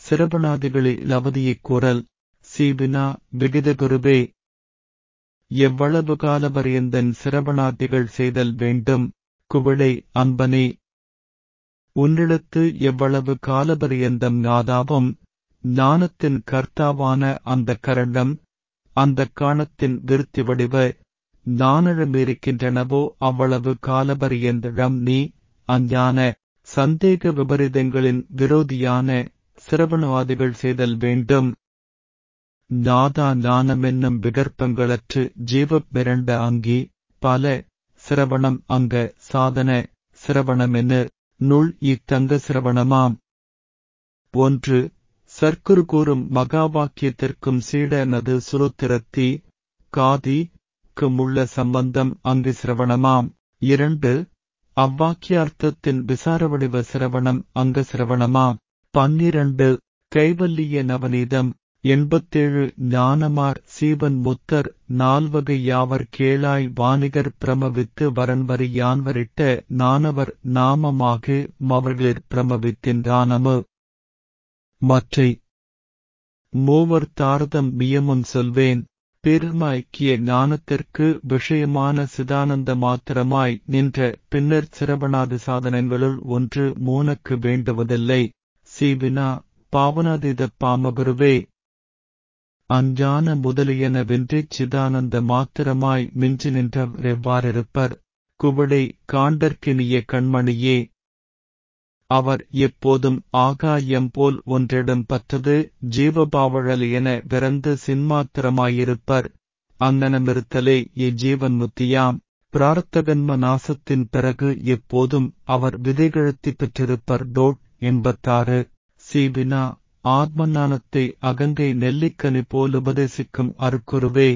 சிரவணாதிகளில் அவதியைக் குரல் சீவினா விகிதகுருவே எவ்வளவு காலபரியந்தன் சிரவணாதிகள் செய்தல் வேண்டும் குவிளை அன்பனே உன்னிடத்து எவ்வளவு காலபரியந்தம் நாதாவும் ஞானத்தின் கர்த்தாவான அந்த கரண்டம் அந்த காணத்தின் விருத்தி வடிவ ஞானழமிருக்கின்றனவோ அவ்வளவு காலபரியந்தழம் நீ அஞ்ஞான சந்தேக விபரீதங்களின் விரோதியான சிரவணவாதிகள் செய்தல் வேண்டும் நாதா ஞானமென்னும் விகற்பங்களற்று ஜீவப் மிரண்ட அங்கி பல சிரவணம் அங்க சாதன சிரவணமென்னு நுள் இத்தங்க சிரவணமாம் ஒன்று சர்க்குரு கூறும் மகா வாக்கியத்திற்கும் சீடனது சுலுத்திரத்தி காதி உள்ள சம்பந்தம் அங்கு சிரவணமாம் இரண்டு அவ்வாக்கியார்த்தத்தின் விசாரவடிவ சிரவணம் அங்க சிரவணமாம் பன்னிரண்டு கைவல்லிய நவநீதம் எண்பத்தேழு ஞானமார் சீவன் முத்தர் நால்வகை யாவர் கேளாய் வாணிகர் பிரமவித்து வரன்வரி யான்வரிட்ட நானவர் நாமமாக மவர்களிற் பிரமவித்தின்றானமு மற்றை மூவர் தாரதம் மியமுன் சொல்வேன் பெரும ஐக்கிய ஞானத்திற்கு விஷயமான சிதானந்த மாத்திரமாய் நின்ற பின்னர் சிரவணாதி சாதனங்களுள் ஒன்று மூனக்கு வேண்டுவதில்லை சீவினா பாவனாதீத பாமகுருவே அஞ்ஞான முதலியனவென்றி சிதானந்த மாத்திரமாய் மிஞ்சி நின்றவர் எவ்வாறிருப்பர் குவளை காண்டற்கினிய கண்மணியே அவர் எப்போதும் ஆகாயம் போல் ஒன்றிடம் பற்றது ஜீவபாவழல் என விரந்து சின்மாத்திரமாயிருப்பர் அங்கனமிருத்தலே இஜீவன் முத்தியாம் பிரார்த்தகன்ம நாசத்தின் பிறகு எப்போதும் அவர் விதைகழத்தி பெற்றிருப்பர் டோட் எண்பத்தாறு சீவினா ஆத்மஞானத்தை அகங்கை நெல்லிக்கனி போல் உபதேசிக்கும் அருக்குருவே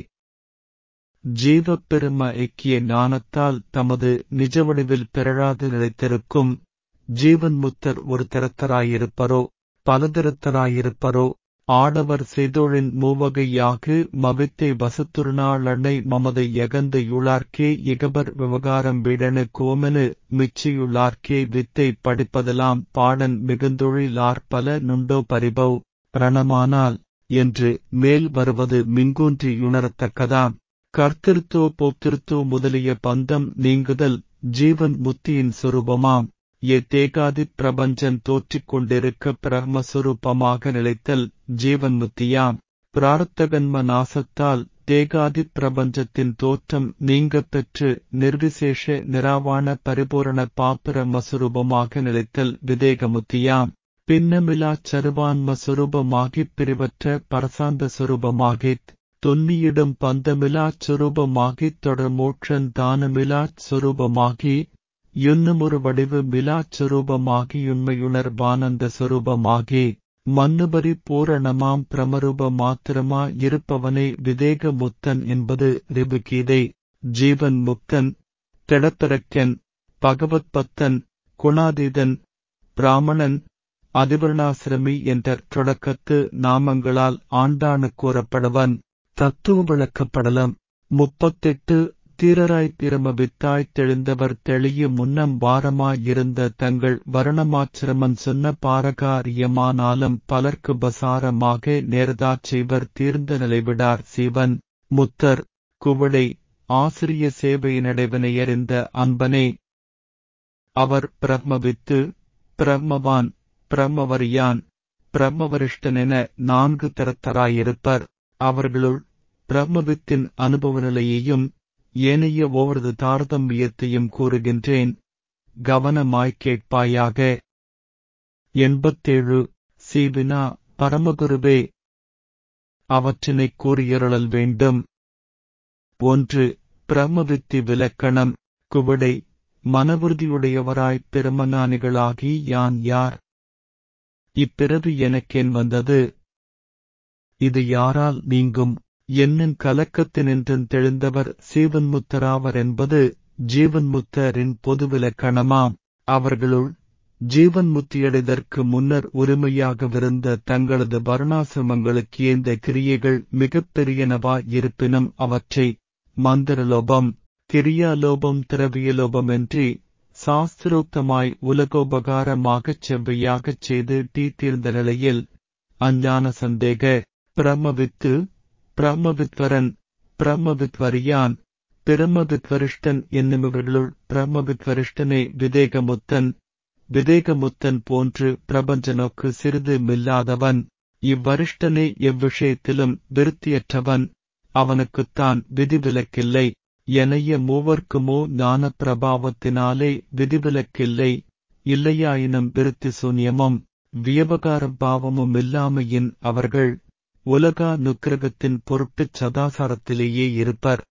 ஜீவப் பெரும ஐக்கிய ஞானத்தால் தமது நிஜவடிவில் பிறழாது நிலைத்திருக்கும் ஜீவன் முத்தர் ஒரு திறத்தராயிருப்பரோ பலதிறத்தராயிருப்பரோ ஆடவர் செய்தொழின் மூவகையாகு மவித்தை வசத்துருநாளனை மமதை யகந்து யுளார்க்கே இகபர் விவகாரம் வீடனு கோமெனு மிச்சியுளார்க்கே வித்தை படிப்பதெல்லாம் பாடன் மிகுந்தொழிலார்பல நுண்டோ பரிபவ் பிரணமானால் என்று மேல் வருவது மிங்கூன்றி உணரத்தக்கதாம் கர்த்திருத்தோ போக்திருத்தோ முதலிய பந்தம் நீங்குதல் ஜீவன் முத்தியின் சொரூபமாம் ஏ தேகாதி பிரபஞ்சன் தோற்றிக் கொண்டிருக்க பிரம்மஸ்வரூபமாக நிலைத்தல் ஜீவன் முத்தியாம் பிரார்த்தகன்ம நாசத்தால் தேகாதி பிரபஞ்சத்தின் தோற்றம் நீங்கப் பெற்று நிர்விசேஷ நிராவாண பரிபூரண பாப்பிரமஸ்வரூபமாக நிலைத்தல் விதேகமுத்தியாம் பின்னமிலாச் சருவான்ம சுரூபமாகிப் பிரிவற்ற பரசாந்த சுரூபமாகித் தொன்னியிடும் பந்தமிலாச் சுரூபமாகித் தொடர் மோட்சன் தானமிலாச் சுரூபமாகி யுன்னுமொரு வடிவு மிலாச் சுரூபமாகியுண்மையுணர் வானந்த சுரூபமாகி மன்னுபரி பூரணமாம் பிரமரூப மாத்திரமா இருப்பவனே விதேக முத்தன் என்பது ரிபுகீதை ஜீவன் முக்தன் திடப்பிறக்கன் பகவத் பத்தன் குணாதீதன் பிராமணன் அதிவர்ணாசிரமி என்ற தொடக்கத்து நாமங்களால் ஆண்டானு கூறப்படுவன் தத்துவ விளக்கப்படலம் முப்பத்தெட்டு தீரராய் பிரம வித்தாய்த் தெளிந்தவர் தெளிய முன்னம் வாரமாயிருந்த தங்கள் வருணமாச்சிரமன் சொன்ன பாரகாரியமானாலும் பலர்க்கு பசாரமாக நேர்தாச் செய்வர் தீர்ந்த நிலைவிடார் சிவன் முத்தர் குவளை ஆசிரிய சேவையினடைவினையறிந்த அன்பனே அவர் பிரம்மவித்து பிரம்மவான் பிரம்மவரியான் பிரம்மவரிஷ்டன் என நான்கு தரத்தராயிருப்பர் அவர்களுள் பிரம்மவித்தின் அனுபவ நிலையையும் ஏனைய ஒவ்வொரு தாரதம்பியத்தையும் கூறுகின்றேன் கவனமாய்க் கேட்பாயாக எண்பத்தேழு சீவினா பரமகுருவே அவற்றினைக் கூறியருளல் வேண்டும் ஒன்று பிரம்மவித்தி விலக்கணம் குவிடை மனவுறுதியுடையவராய்ப் பிரமஞானிகளாகி யான் யார் இப்பிறவி எனக்கேன் வந்தது இது யாரால் நீங்கும் என்னும் கலக்கத்தினின்றன் தெளிந்தவர் சீவன்முத்தராவர் என்பது ஜீவன்முத்தரின் பொதுவிலக்கணமாம் அவர்களுள் ஜீவன் முத்தியடைதற்கு முன்னர் உரிமையாகவிருந்த தங்களது வருணாசிரமங்களுக்கு ஏந்த கிரியைகள் மிகப் பெரியனவா இருப்பினும் அவற்றை மந்திரலோபம் கிரியாலோபம் திரவியலோபமின்றி சாஸ்திரோக்தமாய் உலகோபகாரமாகச் செவ்வையாகச் செய்து தீர்ந்த நிலையில் அஞ்ஞான சந்தேக பிரம்மவித்து பிரம்மவித்வரன் பிரம்மவித்வரியான் பிரம்மவித்வரிஷ்டன் என்னுமிவர்களுள் பிரம்மவித்வரிஷ்டனே விதேகமுத்தன் விதேகமுத்தன் போன்று பிரபஞ்ச நோக்கு சிறிது மில்லாதவன் இவ்வரிஷ்டனே எவ்விஷயத்திலும் விருத்தியற்றவன் அவனுக்குத்தான் விதிவிலக்கில்லை எனைய மூவர்க்குமோ ஞான பிரபாவத்தினாலே விதிவிலக்கில்லை இல்லையாயினும் விருத்தி சூன்யமும் வியபகார பாவமும் இல்லாமையின் அவர்கள் உலகா நுக்கிரகத்தின் பொருட்டுச் சதாசாரத்திலேயே இருப்பர்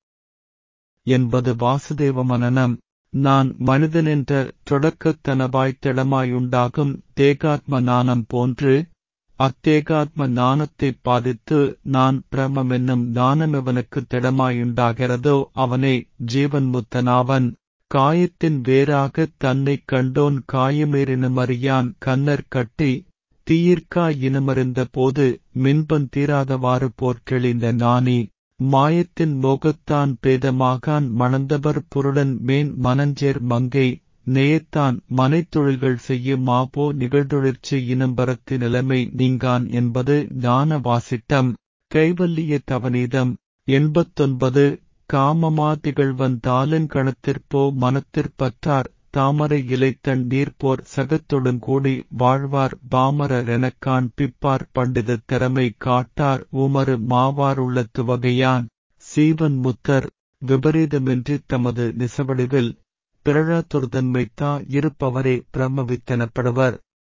என்பது வாசுதேவ மனனம் நான் மனிதனென்ற தொடக்கத்தனவாய்த் திடமாயுண்டாகும் தேகாத்ம நாணம் போன்று அத்தேகாத்ம ஞானத்தைப் பாதித்து நான் பிரமமென்னும் ஞானமெவனுக்கு திடமாயுண்டாகிறதோ அவனே ஜீவன் முத்தனாவன் காயத்தின் வேறாகத் தன்னைக் கண்டோன் காயமேறினுமறியான் கண்ணர் கட்டி தீயிற்கா இனமறிந்த போது மின்பன் தீராதவாறு போர்க்கெளிந்த நானி மாயத்தின் மோகத்தான் பேதமாகான் மணந்தவர் புருடன் மேன் மனஞ்சேர் மங்கை நேயத்தான் மனைத்தொழில்கள் செய்ய மாபோ நிகழ்தொழிற்சி இனம்பரத்து நிலைமை நீங்கான் என்பது ஞான வாசிட்டம் கைவல்லிய தவநீதம் எண்பத்தொன்பது காமமா திகழ்வன் தாலன் கணத்திற்போ மனத்திற்பற்றார் தாமரை இலைத்தன் நீர்ப்போர் சகத்தொடுங்கூடி வாழ்வார் பாமரரெனக்கான் பிப்பார் பண்டித திறமை காட்டார் உமரு மாவாருள்ள துவகையான் சீவன் முத்தர் விபரீதமின்றி தமது நிசவடிவில் பிறழாத்தொருதன்மைத்தா இருப்பவரே பிரம்மவித்தெனப்படுவர்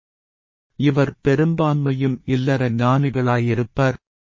இவர் பெரும்பான்மையும் இல்லற ஞானிகளாயிருப்பர்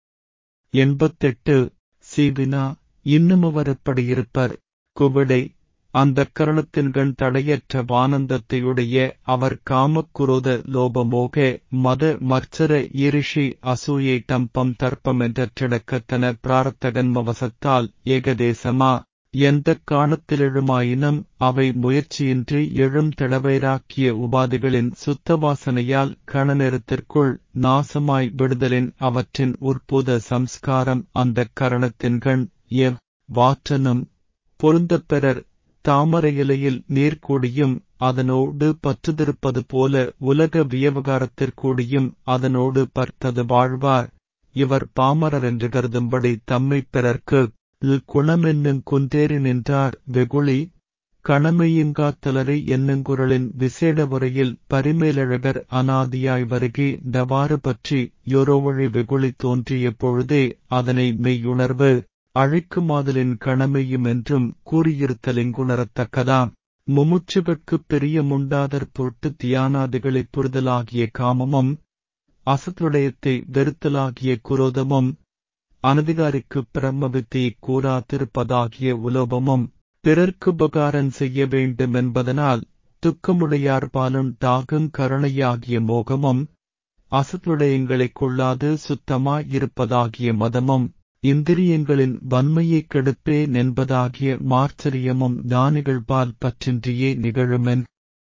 எண்பத்தெட்டு சீவினா இன்னுமவரெப்படியிருப்பர் குவிடை அந்த கரணத்தின்கண் தடையற்ற வானந்தத்தையுடைய அவர் காமக்குரோத லோபமோக மத மர்ச்சர ஈரிஷி அசூயை டம்பம் தர்ப்பம் என்ற திடக்கத்தன பிராரத்தகன்மவசத்தால் ஏகதேசமா எந்த காணத்திலெழுமாயினும் அவை முயற்சியின்றி எழும் திடவைராக்கிய உபாதிகளின் சுத்தவாசனையால் கணநேரத்திற்குள் நாசமாய் விடுதலின் அவற்றின் உற்புத சம்ஸ்காரம் அந்த கரணத்தின்கண் எவ் வாற்றனும் பொருந்தப்பெறர் தாமரை இலையில் நீர்க்கூடியும் அதனோடு பற்றுதிருப்பது போல உலக வியவகாரத்திற்கூடியும் அதனோடு பர்த்தது வாழ்வார் இவர் பாமரர் என்று கருதும்படி தம்மைப் பிறர்க்கு குணமென்னுங் குன்றேறி நின்றார் வெகுளி கணமையுங்காத்தலரை என்னங்குரலின் விசேட முறையில் பரிமேலழகர் அனாதியாய் வருகி டவாறு பற்றி யொரோவழி வெகுளி தோன்றிய பொழுதே அதனை மெய்யுணர்வு அழைக்குமாதலின் கணமையும் என்றும் கூறியிருத்தலிங்குணரத்தக்கதாம் முமுட்சுவற்குப் பெரிய முண்டாதற் பொருட்டு தியானாதிகளைப் புரிதலாகிய காமமும் அசத்துடையத்தை வெறுத்தலாகிய குரோதமும் அனதிகாரிக்குப் பிரம்மவித்தையைக் கூறாதிருப்பதாகிய உலோபமும் பிறர்க்குபகாரன் செய்ய வேண்டுமென்பதனால் துக்கமுடையார்பாலும் டாகுங் கருணையாகிய மோகமும் அசத்துடையங்களைக் கொள்ளாது சுத்தமாயிருப்பதாகிய மதமும் இந்திரியங்களின் வன்மையைக் கெடுப்பேன் என்பதாகிய மார்ச்சரியமும் ஞானிகள்பால் பற்றின்றியே நிகழுமென்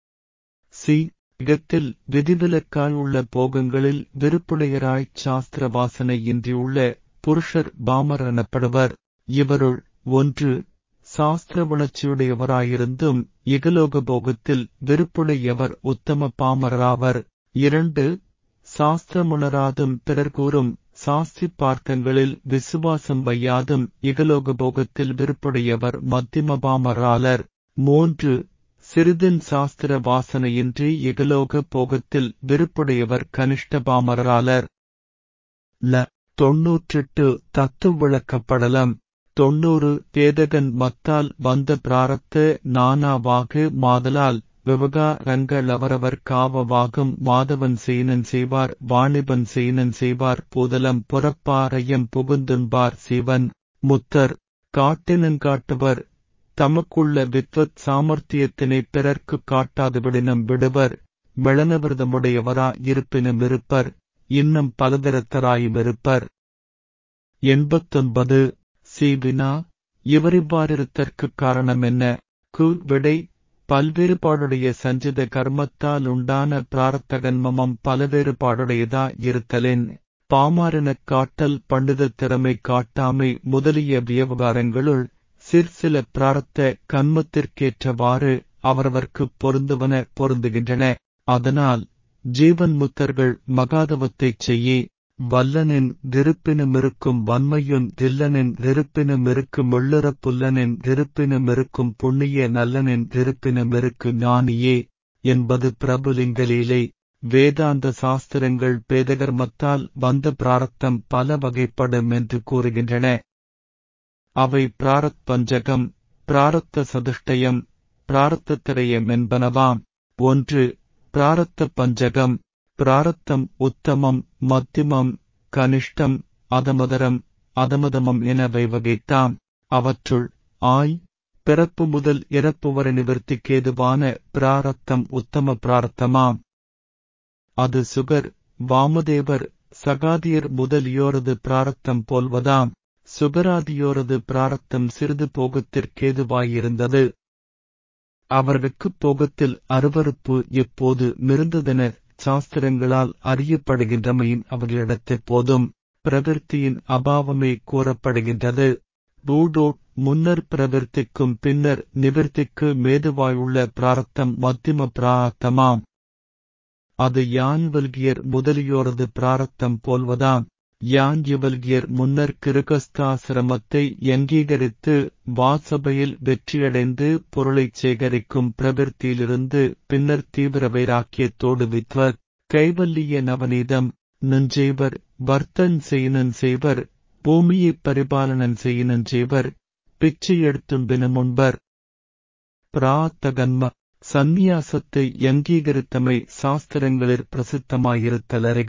சி இடத்தில் விதிவிலக்கால் உள்ள போகங்களில் விருப்புடையராய்ச் சாஸ்திர வாசனை இன்றியுள்ள புருஷர் பாமர் எனப்படுவர் இவருள் ஒன்று சாஸ்திர வளர்ச்சியுடையவராயிருந்தும் இகலோக போகத்தில் விருப்புடையவர் உத்தம பாமரராவர் இரண்டு சாஸ்திரமுணராதும் பிறர் கூறும் சாஸ்தி பார்த்தங்களில் விசுவாசம் வையாதும் இகலோக போகத்தில் விருப்புடையவர் மத்திம பாமராலர் மூன்று சிறிதின் சாஸ்திர வாசனையின்றி இகலோக போகத்தில் விருப்புடையவர் கனிஷ்ட பாமராலர் ல தொன்னூற்றெட்டு தத்து விளக்கப்படலம் தொன்னூறு தேதகன் மத்தால் வந்த பிராரத்த நானாவாகு மாதலால் விவகாரங்கள் அவரவர் காவவாகும் மாதவன் செய்னன் செய்வார் வாணிபன் செய்னன் செய்வார் பூதலம் புறப்பாரையம் புகுந்துண்பார் சிவன் முத்தர் காட்டினன் காட்டுவர் தமக்குள்ள வித்வத் சாமர்த்தியத்தினை பிறர்க்குக் காட்டாதுவிடினும் விடுவர் மிளனவிரதமுடையவரா இருப்பினும் இருப்பர் இன்னும் பலதரத்தராயும் இருப்பர் எண்பத்தொன்பது சீவினா இவரிவ்வாறிருத்தற்குக் காரணம் என்ன கு விடை பல்வேறுபாடுடைய சஞ்சித கர்மத்தால் உண்டான பிராரத்தகன்மமம் பலவேறுபாடுடையதா இருத்தலின் பாமாரினக் காட்டல் பண்டித திறமை காட்டாமை முதலிய வியவகாரங்களுள் சிற்சில பிராரத்த கன்மத்திற்கேற்றவாறு அவரவர்க்குப் பொருந்துவன பொருந்துகின்றன அதனால் ஜீவன் முத்தர்கள் மகாதவத்தைச் செய்யே வல்லனின் திருப்பினுமிருக்கும் வன்மையும் தில்லனின் திருப்பினுமிருக்கும் எள்ளுறப்புல்லனின் திருப்பினுமிருக்கும் புண்ணிய நல்லனின் திருப்பினுமிருக்கு ஞானியே என்பது பிரபுலிங்கலீலை வேதாந்த சாஸ்திரங்கள் பேதகர்மத்தால் வந்த பிராரத்தம் பல வகைப்படும் என்று கூறுகின்றன அவை பிராரத் பஞ்சகம் பிராரத்த சதுஷ்டயம் பிராரத்தத்திரயம் என்பனவாம் ஒன்று பிராரத்த பஞ்சகம் பிராரத்தம் உத்தமம் மத்தியமம் கனிஷ்டம் அதமதரம் அதமதமம் எனவை வகைத்தாம் அவற்றுள் ஆய் பிறப்பு முதல் இறப்பு வரை நிவர்த்திக்கேதுவான பிராரத்தம் உத்தம பிராரத்தமாம் அது சுகர் வாமதேவர் சகாதியர் முதலியோரது பிராரத்தம் போல்வதாம் சுகராதியோரது பிராரத்தம் சிறிது போகத்திற்கேதுவாயிருந்தது அவர்களுக்கு போகத்தில் அருவறுப்பு எப்போது மிருந்ததென சாஸ்திரங்களால் அறியப்படுகின்றமையும் அவர்களிடத்தில் போதும் பிரவிற்த்தியின் அபாவமே கூறப்படுகின்றது பூடோ முன்னர் பிரவிற்த்திக்கும் பின்னர் நிவர்த்திக்கு மேதுவாயுள்ள பிராரத்தம் மத்தியம பிராரத்தமாம் அது யான்வல்கியர் முதலியோரது பிராரத்தம் போல்வதாம் யான்யவல்கியர் முன்னர் கிருகஸ்தாசிரமத்தை அங்கீகரித்து வாசபையில் வெற்றியடைந்து பொருளைச் சேகரிக்கும் பிரவிற்த்தியிலிருந்து பின்னர் தீவிர வைராக்கியத்தோடு வித்வர் கைவல்லிய நவநீதம் நெஞ்செய்வர் வர்த்தன் செய்யினன் செய்வர் பூமியைப் பரிபாலனன் செய்யினன் செய்வர் பிச்சை எடுத்தும் தினமுன்பர் பிராத்தகன்ம சந்நியாசத்தை அங்கீகரித்தமை சாஸ்திரங்களில் பிரசித்தமாயிருத்தலறிக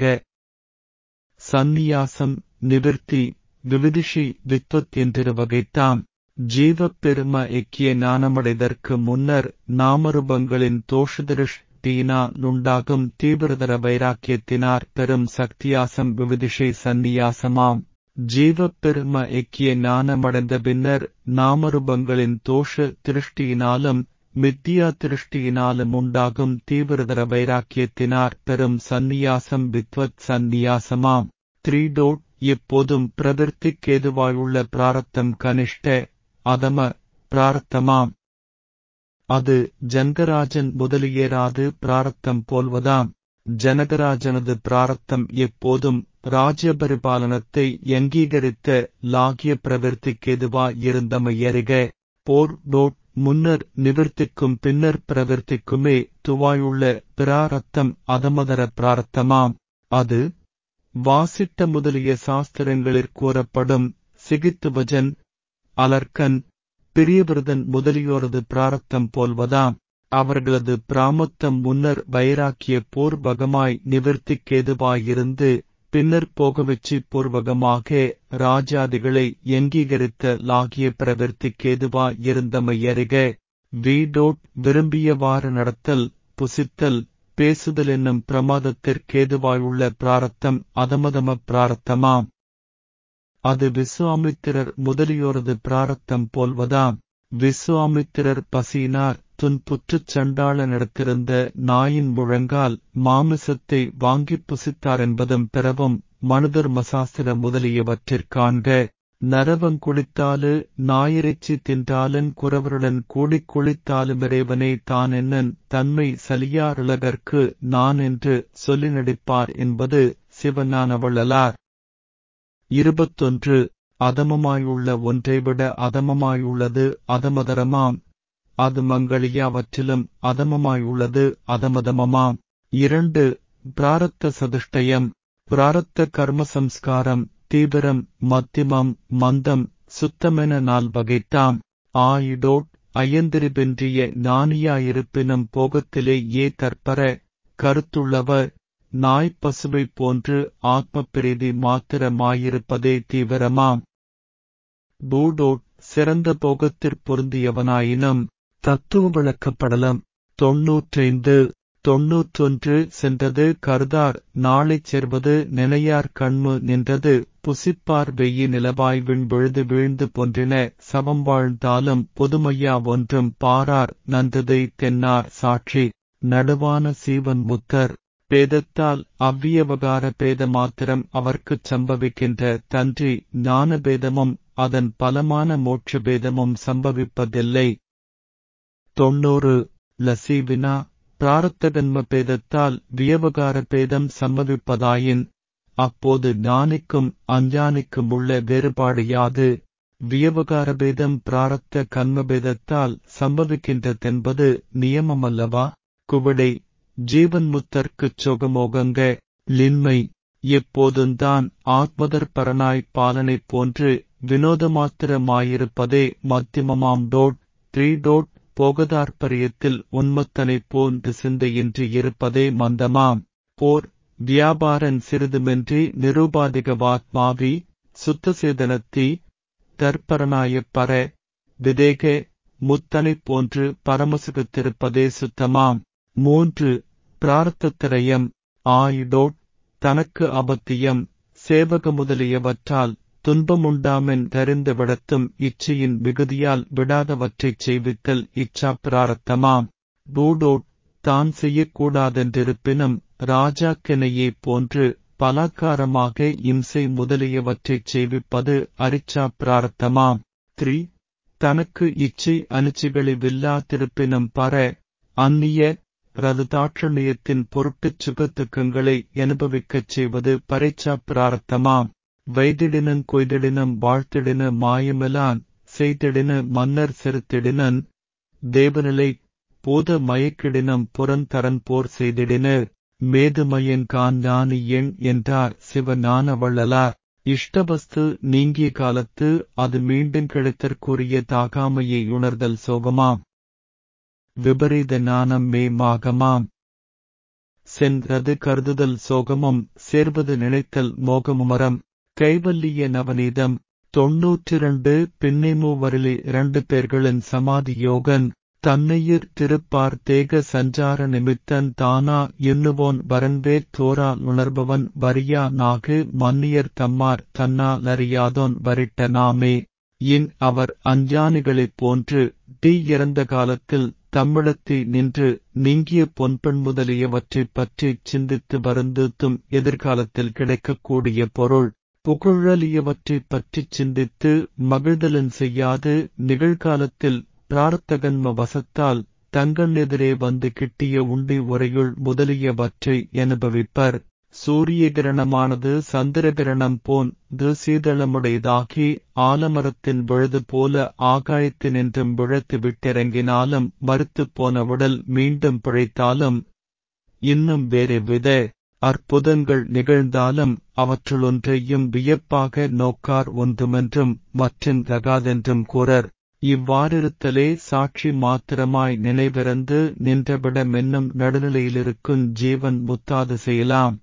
சந்நியாசம் நிவர்த்தி விவிதிஷி வித்வத் என்றிரு வகைத்தாம் ஜீவப் பெரும எக்கிய ஞானமடைதற்கு முன்னர் நாமரூபங்களின் தோஷதிருஷ்டியினா நுண்டாகும் தீவிரதர வைராக்கியத்தினார் பெரும் சக்தியாசம் விவிதிஷை சந்நியாசமாம் ஜீவப் பெரும எக்கிய ஞானமடைந்த பின்னர் நாமரூபங்களின் தோஷ திருஷ்டியினாலும் மித்தியா திருஷ்டியினாலும் உண்டாகும் தீவிரதர வைராக்கியத்தினார் பெரும் சந்நியாசம் வித்வத் சந்நியாசமாம் த்ரீடோட் எப்போதும் பிரவிற்த்திக்கேதுவாயுள்ள பிராரத்தம் கனிஷ்ட அதம பிராரத்தமாம் அது ஜன்கராஜன் முதலியேராது பிராரத்தம் போல்வதாம் ஜனகராஜனது பிராரத்தம் எப்போதும் ராஜ்ய பரிபாலனத்தை அங்கீகரித்த லாகிய பிரவிற்த்திக்கேதுவா இருந்தமையறிக போர் டோட் முன்னர் நிவர்த்திக்கும் பின்னர் பிரவிற்த்திக்குமே துவாயுள்ள பிராரத்தம் அதமதர பிராரத்தமாம் அது வாசிட்ட முதலிய சாஸ்திரங்களிற் கூறப்படும் சிகித்துவஜன் அலர்கன் பிரியவிரதன் முதலியோரது பிராரத்தம் போல்வதாம் அவர்களது பிராமத்தம் முன்னர் வைராக்கிய பூர்வகமாய் நிவர்த்திக்கேதுவாயிருந்து பின்னர் போகவெச்சி பூர்வகமாக ராஜாதிகளை அங்கீகரித்த லாகிய பிரவர்த்திக்கேதுவா இருந்தமையறிக வீடோட் விரும்பியவாறு நடத்தல் புசித்தல் பேசுதல் என்னும் பிரமாதத்திற்கேதுவாயுள்ள பிராரத்தம் அதமதம பிராரத்தமாம் அது விஸ்வாமித்திரர் முதலியோரது பிராரத்தம் போல்வதாம் விஸ்வாமித்திரர் பசியினார் துன்புற்றுச் சண்டாளனிடத்திருந்த நாயின் முழங்கால் மாமிசத்தை வாங்கிப் புசித்தார் என்பதும் பிறவும் மனுதர்மசாஸ்திர முதலியவற்றிற்காண்க நரவங் குளித்தாலு நாயிறைச்சி தின்றாலன் குறவருடன் கூடிக் குளித்தாலும் இறைவனை தான் என்னன் தன்மை சலியாருலகற்கு நான் என்று சொல்லி நடிப்பார் என்பது சிவஞானவள்ளலார் இருபத்தொன்று அதமமாயுள்ள ஒன்றைவிட அதமமாயுள்ளது அதமதரமாம் அது மங்களியாவற்றிலும் அதமமாயுள்ளது அதமதமமாம் இரண்டு பிராரத்த சதுஷ்டயம் பிராரத்த கர்மசம்ஸ்காரம் தீவிரம் மத்தியமம் மந்தம் சுத்தமென நாள் வகைத்தாம் ஆயிடோட் அயந்திரிபென்றிய ஞானியாயிருப்பினும் போகத்திலே ஏ தற்பர கருத்துள்ளவர் நாய் பசுவைப் போன்று ஆத்ம பிரீதி மாத்திரமாயிருப்பதே தீவிரமாம் பூடோட் சிறந்த போகத்திற் பொருந்தியவனாயினும் தத்துவ விளக்கப்படலம் தொன்னூற்றைந்து தொன்னூற்றொன்று சென்றது கருதார் நாளைச் சேர்வது நினையார் கண்மு நின்றது புசிப்பார் வெய்யி நிலவாய் விண்விழுது வீழ்ந்து பொன்றின சமம் வாழ்ந்தாலும் பொதுமையா ஒன்றும் பாரார் நன்றதை தென்னார் சாட்சி நடுவான சீவன் முத்தர் பேதத்தால் அவ்வியவகார பேத மாத்திரம் அவர்க்குச் சம்பவிக்கின்ற தன்றி ஞான பேதமும் அதன் பலமான மோட்ச பேதமும் சம்பவிப்பதில்லை தொன்னூறு லசீவினா பிராரத்த கன்ம பேதத்தால் வியவகார பேதம் சம்பவிப்பதாயின் அப்போது ஞானிக்கும் அஞ்ஞானிக்கும் உள்ள வேறுபாடு யாது வியவகாரபேதம் பிராரத்த கர்மபேதத்தால் சம்பவிக்கின்றதென்பது நியமமல்லவா குவிடை ஜீவன் முத்தர்க்குச் சொகமோகங்க லின்மை எப்போதுந்தான் ஆத்மதர்பரனாய் பாலனைப் போன்று வினோதமாத்திரமாயிருப்பதே மத்தியமமாம் டோட் த்ரீ டோட் போகதார்ப்பரியத்தில் உன்மத்தனைப் போன்று சிந்தையின்றி இருப்பதே மந்தமாம் போர் வியாபாரன் சிறிதுமின்றி நிருபாதிகவாத்மாவி சுத்தசேதனத்தி தற்பரனாயப் பர விதேக முத்தனைப் போன்று பரமசுகத்திருப்பதே சுத்தமாம் மூன்று பிரார்த்தத்திரயம் ஆயிடோட் தனக்கு அபத்தியம் சேவக முதலியவற்றால் துன்பமுண்டாமென் தறிந்த விடத்தும் இச்சையின் மிகுதியால் விடாதவற்றைச் செய்வித்தல் இச்சா பிராரத்தமாம் டூடோட் தான் செய்யக்கூடாதென்றிருப்பினும் ராஜாக்கெனையே போன்று பலாக்காரமாக இம்சை முதலியவற்றைச் செய்விப்பது அரிச்சா பிராரத்தமாம் த்ரீ தனக்கு இச்சை அனிச்சைகளிவில்லாதிருப்பினும் பர அந்நிய ரதுதாட்சணியத்தின் பொருட்டுச் சுகத்துக்கங்களை அனுபவிக்கச் செய்வது பரிச்சா பிராரத்தமாம் வைதிடினன் கொய்திடினம் வாழ்த்திடின மாயமெலான் செய்திடின மன்னர் செருத்திடினன் தேவநிலை போத மயக்கிடினம் புறந்தரன் போர் செய்திடின மேதுமயன் கான் ஞானி எண் என்றார் சிவஞான வள்ளலார் இஷ்டவஸ்து நீங்கிய காலத்து அது மீண்டும் கிடைத்தற்குரிய தாகாமையை உணர்தல் சோகமாம் விபரீத ஞானம் மே மாகமாம் சென்றது கருதுதல் சோகமும் சேர்வது நினைத்தல் மோகமுமரம் கைவல்லிய நவநீதம் தொன்னூற்றிரண்டு பின்னே மூவரிலே இரண்டு பேர்களின் சமாதி யோகன் தன்னையிர் திருப்பார் தேக சஞ்சார நிமித்தன் தானா எண்ணுவோன் வரன்வேர் தோரா உணர்பவன் வரியா நாகு மன்னியர் தம்மார் தன்னால் அறியாதோன் வரிட்ட நாமே இன் அவர் அஞ்ஞானிகளைப் போன்று டி இறந்த காலத்தில் தம்மிடத்தை நின்று நீங்கிய பொன்பெண் முதலியவற்றைப் பற்றிச் சிந்தித்து வருந்துத்தும் எதிர்காலத்தில் கிடைக்கக்கூடிய பொருள் புகழலியவற்றைப் பற்றிச் சிந்தித்து மகிழ்தலன் செய்யாது நிகழ்காலத்தில் பிரார்த்தகன்ம வசத்தால் தங்கள் எதிரே வந்து கிட்டிய உண்டி உரையுள் முதலியவற்றை அனுபவிப்பர் சூரிய கிரணமானது சந்திர கிரணம் போன்று சீதளமுடையதாகி ஆலமரத்தின் விழுது போல ஆகாயத்தினின்றும் விழத்து விட்டிறங்கினாலும் மறுத்துப் போன உடல் மீண்டும் பிழைத்தாலும் இன்னும் வேறு வித அற்புதங்கள் நிகழ்ந்தாலும் அவற்றுளொன்றையும் வியப்பாக நோக்கார் ஒன்றுமென்றும் மற்றின் தகாதென்றும் கூறர் இவ்வாறிருத்தலே சாட்சி மாத்திரமாய் நினைவிறந்து நின்றவிடமென்னும் நடுநிலையிலிருக்கும் ஜீவன் முத்தாது செய்யலாம்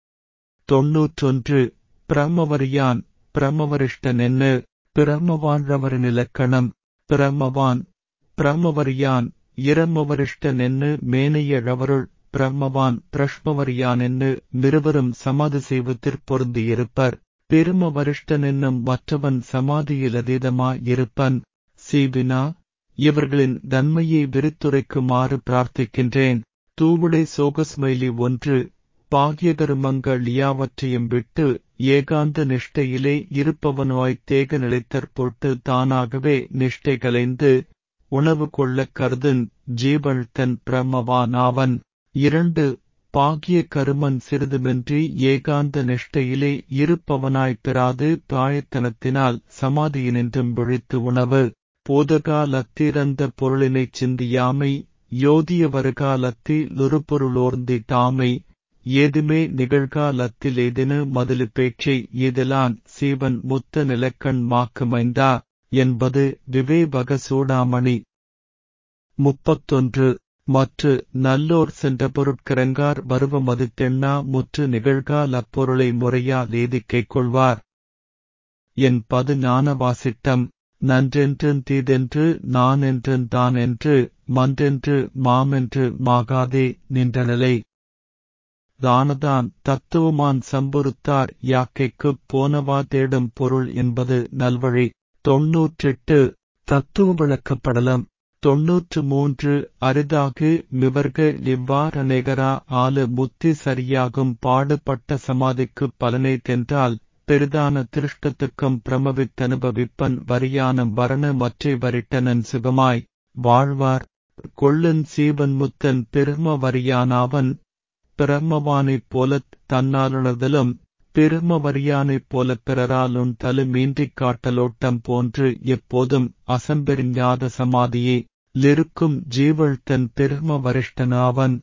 தொன்னூற்றொன்று பிரமவரியான் பிரமவரிஷ்டனென்னு பிரமவான்றவரின் இலக்கணம் பிரமவான் பிரமவரியான் இரமவரிஷ்டனென்னு மேனையழவருள் பிரம்மவான் பிரஷ்மவரியானென்னு மிருவரும் சமாதி செய்வதிற் பொருந்தியிருப்பர் பெரும வரிஷ்டன் என்னும் மற்றவன் சமாதியில் அதீதமாயிருப்பன் சீவினா இவர்களின் நன்மையை விரித்துரைக்குமாறு பிரார்த்திக்கின்றேன் தூவுடை சோகஸ்மைலி ஒன்று பாகியகருமங்கள் யாவற்றையும் விட்டு ஏகாந்த நிஷ்டையிலே இருப்பவனாய்த் தேக நிலைத்தற் பொட்டு தானாகவே நிஷ்டை கலைந்து உணவு கொள்ளக் கருதுன் ஜீவள் தன் பிரமவானாவன் இரண்டு பாகிய கருமன் சிறிதுமின்றி ஏகாந்த நிஷ்டையிலே இருப்பவனாய்ப் பெறாது பிராயத்தனத்தினால் சமாதியினின்றும் விழித்து உணவு போதகாலத்திறந்த பொருளினைச் சிந்தியாமை யோதிய வருகாலத்தி லொருபொருளோர்ந்தி தாமை ஏதுமே நிகழ்காலத்தில் ஏதெனு மதிலு பேச்சை ஏதலான் சீவன் முத்த நிலக்கண் மாக்குமைந்தா என்பது விவேபக சூடாமணி முப்பத்தொன்று மற்று நல்லோர் சென்ற பொருட்கிறங்கார் வருவ மதித்தெண்ணா முற்று நிகழ்கால அப்பொருளை முறையா லேதிக்கைக் கொள்வார் என் பது ஞான வாசிட்டம் நன்றென்றன் தீதென்று நான் என்றன் தான் என்று மன்றென்று மாமென்று மாகாதே நின்ற நிலை தானதான் தத்துவமான் சம்பொருத்தார் யாக்கைக்குப் போனவா தேடும் பொருள் என்பது நல்வழி தொன்னூற்றெட்டு தத்துவ விளக்கப்படலம் தொன்னூற்று மூன்று அரிதாகு மிவர்க இவ்வாறநேகரா ஆளு முத்தி சரியாகும் பாடுபட்ட சமாதிக்குப் பலனை தென்றால் பெரிதான திருஷ்டத்துக்கும் பிரமவித்தனுபவிப்பன் வரியானம் வரண மற்றை வரிட்டனன் சுகமாய் வாழ்வார் கொள்ளன் சீவன் முத்தன் பெரும வரியானாவன் பிரம்மவானைப் போலத் தன்னாலுணர்தலும் பெருமவரியானைப் போலப் பிறராலுன் தலுமீன்றிக் காட்டலோட்டம் போன்று எப்போதும் அசம்பெரிஞ்ஞாத சமாதியே லிருக்கும் ஜீவழ்த்தன் பெரும வரிஷ்டனாவன்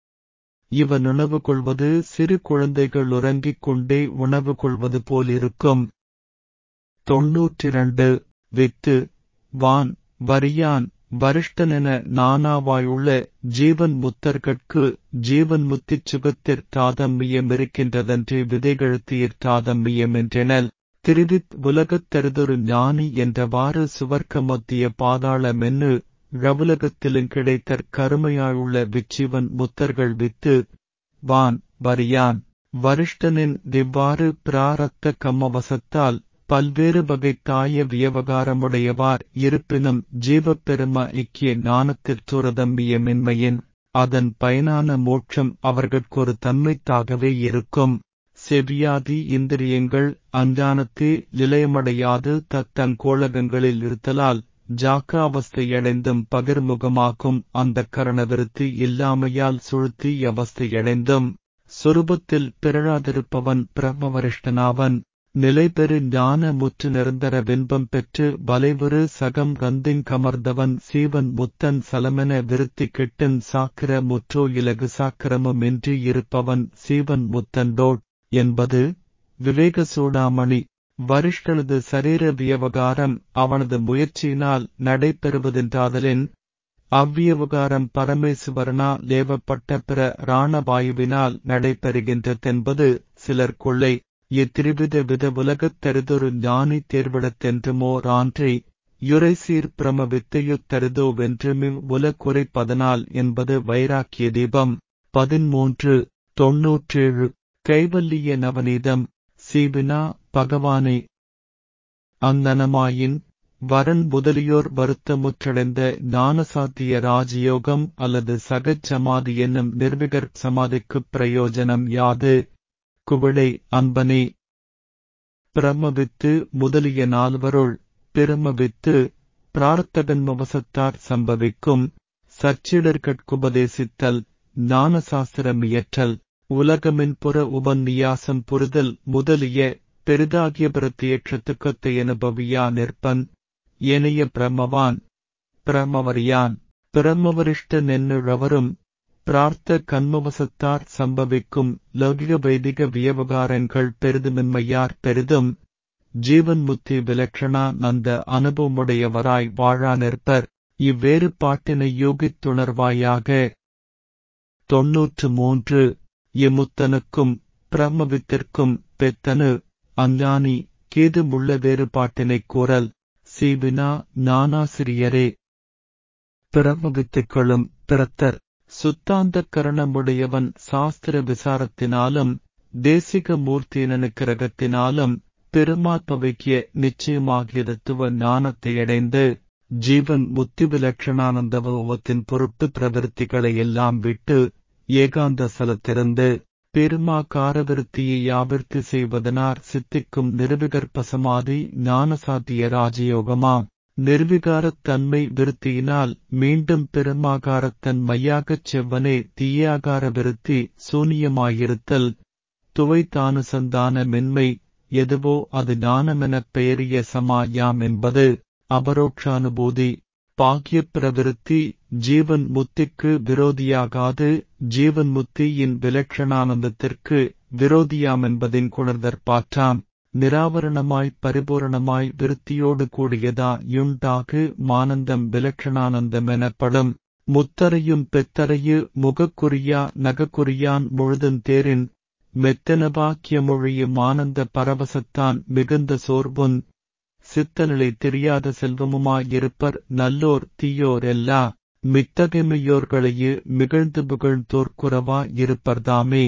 இவன் உணவு கொள்வது சிறு குழந்தைகள் உறங்கிக் கொண்டே உணவு கொள்வது போலிருக்கும் தொன்னூற்றிரண்டு வித்து வான் வரியான் வரிஷ்டனென நானாவாயுள்ள ஜீவன் முத்தர்கட்கு ஜீவன் முத்திச் சுகத்திற் தாதம்மியமிருக்கின்றதன்றி விதைகழுத்தியிற் தாதம்மியமென்றெனல் திருதித் உலகத் தருதொரு ஞானி என்றவாறு சுவர்க்கமத்திய பாதாள மென்னு ழவுலகத்திலுங் கிடைத்தற் கருமையாயுள்ள விச்சிவன் முத்தர்கள் வித்து வான் வரியான் வரிஷ்டனின் திவ்வாறு பிராரத்த கம்மவசத்தால் பல்வேறு வகை தாய வியவகாரமுடையவார் இருப்பினும் ஜீவப்பெரும ஐக்கிய ஞானத்திற் துரதம்பிய மென்மையின் அதன் பயனான மோட்சம் அவர்கட்கொரு தன்மைத்தாகவே இருக்கும் செவியாதி இந்திரியங்கள் அஞ்ஞானத்தே நிலையமடையாது தத்தங் கோளகங்களில் இருத்தலால் ஜாக்காவஸ்தையடைந்தும் பகிர்முகமாக்கும் அந்த கரணவிருத்தி இல்லாமையால் சுழுத்தி அவஸ்தையடைந்தும் சொரூபத்தில் பிறழாதிருப்பவன் பிரம்மவரிஷ்டனாவன் நிலைபெறு ஞான முற்று நிரந்தர பின்பம் பெற்று வலைவுறு சகம் கந்திங் கமர்ந்தவன் சீவன் முத்தன் சலமென விருத்தி கெட்டின் சாக்கிர முற்றோ இலகு சாக்கிரமும் இன்றி இருப்பவன் சீவன் முத்தன்டோட் என்பது விவேக சூடாமணி வரிஷ்டனது சரீர வியவகாரம் அவனது முயற்சியினால் நடைபெறுவதென்றாதலின் அவ்வியவகாரம் பரமேசுவரனா லேவப்பட்ட பிற ராணவாயுவினால் நடைபெறுகின்றதென்பது சிலர் கொள்ளை இத்திரிவித வித உலகத் தருதொரு ஞானி தேர்விடத்தென்றுமோ ரான்றி யுரைசீர் பிரம வித்தையுத் தருதோவென்றுமி உல குறைப்பதனால் என்பது வைராக்கிய தீபம் பதிமூன்று தொன்னூற்றேழு கைவல்லிய நவநீதம் சீவினா பகவானே அந்தனமாயின் வரன் முதலியோர் வருத்தமுற்றடைந்த ஞானசாத்திய ராஜயோகம் அல்லது சகஜ் சமாதி என்னும் நிர்விகர் சமாதிக்குப் பிரயோஜனம் யாது குவிளை அன்பனே பிரம்மவித்து முதலிய நால்வருள் பிரமவித்து பிரார்த்தகன்மவசத்தார் சம்பவிக்கும் சச்சிடர்கட்குபதேசித்தல் ஞானசாஸ்திரமியற்றல் உலகமின் புற உபநியாசம் புரிதல் முதலிய பெரிதாகிய பிரத்தியேட்சத்துக்கத்தை அனுபவியா நிற்பன் ஏனைய பிரமவான் பிரமவரியான் பிரமவரிஷ்ட நென்னுழவரும் பிரார்த்த கண்மவசத்தார் சம்பவிக்கும் லௌகிக வைதிக வியவகாரங்கள் பெரிதுமின்மையார் பெரிதும் ஜீவன் முத்தி விலக்ஷணா நந்த அனுபவமுடையவராய் வாழா நிற்பர் இவ்வேறுபாட்டினை யோகித்துணர்வாயாக தொன்னூற்று மூன்று இமுத்தனுக்கும் பிரம்மவித்திற்கும் பெத்தனு அஞ்ஞானி கேதுமுள்ள வேறுபாட்டினைக் கூறல் சீவினா ஞானாசிரியரே பிரம்மவித்துக்களும் பிறத்தர் சுத்தாந்த கரணமுடையவன் சாஸ்திர விசாரத்தினாலும் தேசிக மூர்த்தியினனுக்கிரகத்தினாலும் பெருமாத்மவைக்கிய நிச்சயமாகியதத்துவ ஞானத்தை அடைந்து ஜீவன் முத்தி விலட்சணானந்தவத்தின் பொருட்டு பிரவிற்த்திகளை எல்லாம் விட்டு ஏகாந்த சலத்திறந்து பெருமாகாரவிருத்தியை யாவிர்த்தி செய்வதனார் சித்திக்கும் நிர்விகற்ப சமாதி ஞானசாத்திய ராஜயோகமாம் நிர்விகாரத் தன்மை விருத்தியினால் மீண்டும் பெருமாகாரத்தன் மையாகச் செவ்வனே தீயாகார விருத்தி சூனியமாயிருத்தல் துவைத்தானுசந்தான மென்மை எதுவோ அது ஞானமெனப் பெயரிய சமாயாம் என்பது அபரோக்ஷானுபூதி பாக்கிய பிரவிருத்தி ஜீவன் முத்திக்கு விரோதியாகாது ஜீவன் முத்தியின் விலட்சணானந்தத்திற்கு விரோதியாம் என்பதின் குணர்தற்பாற்றாம் நிராவரணமாய் பரிபூரணமாய் விருத்தியோடு கூடியதா யுண்டாகு மானந்தம் விலட்சணானந்தம் எனப்படும் முத்தரையும் பெத்தரையு முகக்குறியா நகக்குறியான் முழுதும் தேரின் மெத்தனபாக்கிய மொழியும் ஆனந்த பரவசத்தான் மிகுந்த சோர்புன் சித்தநிலை தெரியாத செல்வமுமாயிருப்பர் நல்லோர் தீயோர் எல்லா மித்தகைமையோர்களையே மிகழ்ந்து புகழ்ந்தோர்க்குறவா இருப்பர்தாமே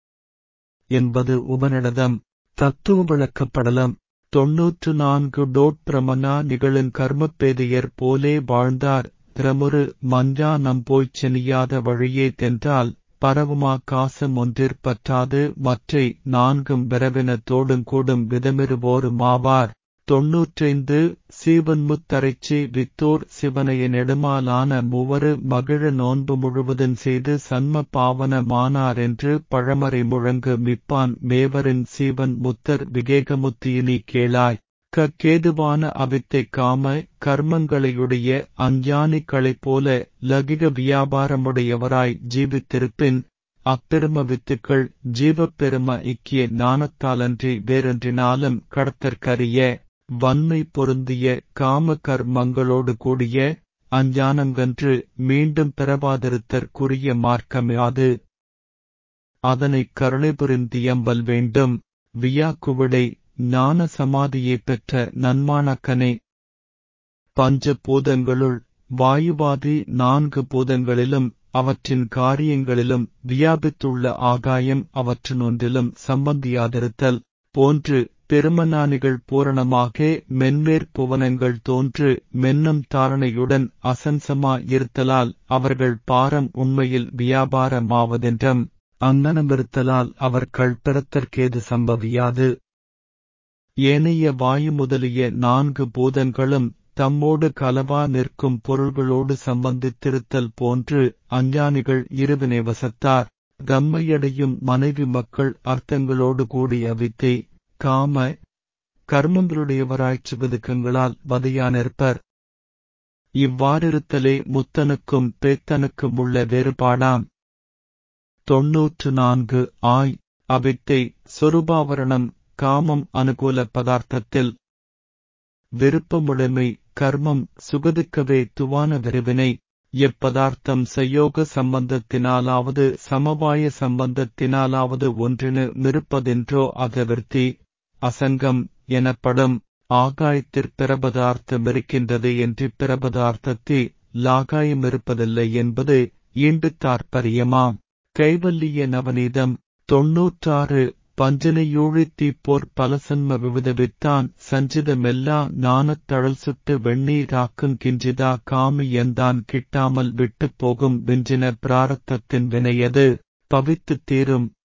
என்பது உபனிடதம் தத்துவ விளக்கப்படலம் தொன்னூற்று நான்கு டோட் பிரமனா நிகழின் கர்மப்பேதையர் போலே வாழ்ந்தார் திரமுரு மஞ்சா நம் போய்ச் செனியாத வழியே தென்றால் பரவுமா காசம் ஒன்றிற்பற்றாது மற்றை நான்கும் விரவின தோடுங்கூடும் விதமிருவோரு மாவார் தொன்னூற்றைந்து சீவன்முத்தரைச்சி வித்தோர் சிவனைய நெடுமாலான மூவரு மகிழ நோன்பு முழுவதும் செய்து சன்ம பாவன மானாரென்று பழமறை முழங்கு மிப்பான் மேவரின் சீவன் முத்தர் விவேகமுத்தியினி கேளாய் க கேதுவான அவித்தை காம கர்மங்களையுடைய அஞ்ஞானிகளைப் போல லகிக வியாபாரமுடையவராய் ஜீவித்திருப்பின் அப்பெரும வித்துக்கள் ஜீவப்பெரும இக்கிய ஞானத்தாலன்றி வேறொன்றினாலும் கடத்தற்கரிய வன்மை பொருந்திய காம கர்மங்களோடு கூடிய அஞ்ஞானங்கன்று மீண்டும் பெறவாதிருத்தற்குரிய மார்க்கமையாது அதனை கருணை புரிந்தியம்பல் வேண்டும் வியாக்குவிடை ஞான சமாதியை பெற்ற நன்மாணக்கனே பஞ்ச பூதங்களுள் வாயுவாதி நான்கு பூதங்களிலும் அவற்றின் காரியங்களிலும் வியாபித்துள்ள ஆகாயம் அவற்றினொன்றிலும் சம்பந்தியாதிருத்தல் போன்று பெருமஞானிகள் பூரணமாக மென்மேற் புவனங்கள் தோன்று மென்னும் தாரணையுடன் அசன்சமா இருத்தலால் அவர்கள் பாரம் உண்மையில் வியாபாரமாவதென்றம் அங்கனமிருத்தலால் அவர்கள் பிறத்தற்கேது சம்பவியாது ஏனைய வாயு முதலிய நான்கு பூதங்களும் தம்மோடு கலவா நிற்கும் பொருள்களோடு சம்பந்தித்திருத்தல் போன்று அஞ்ஞானிகள் இருவினை வசத்தார் கம்மையடையும் மனைவி மக்கள் அர்த்தங்களோடு கூடிய வித்தை காம கர்மங்களுடையவராய்ச் சுபதுக்கங்களால் வதையானிருப்பர் இவ்வாறிருத்தலே முத்தனுக்கும் பேத்தனுக்கும் உள்ள வேறுபாடாம் தொன்னூற்று நான்கு ஆய் அவித்தை சொருபாவரணம் காமம் அனுகூல பதார்த்தத்தில் விருப்பமுடைமை கர்மம் சுகதுக்கவே துவான விரைவினை எப்பதார்த்தம் சயோக சம்பந்தத்தினாலாவது சமவாய சம்பந்தத்தினாலாவது ஒன்றினு மிருப்பதென்றோ அகவிருத்தி அசங்கம் எனப்படும் ஆகாயத்திற் பிரபதார்த்தம் இருக்கின்றது என்று பிரபதார்த்தத்தை லாகாயம் இருப்பதில்லை என்பது ஈண்டு தாற்பரியமாம் கைவல்லிய நவநீதம் தொன்னூற்றாறு பஞ்சனையூழித்தீ போர் பலசன்ம விவிதவித்தான் சஞ்சிதமெல்லா ஞானத் தழல் சுட்டு வெண்ணீராக்குங் கிஞ்சிதா காமி எந்தான் கிட்டாமல் விட்டுப் போகும் விஞ்சின பிராரத்தத்தின் வினையது பவித்துத் தீரும்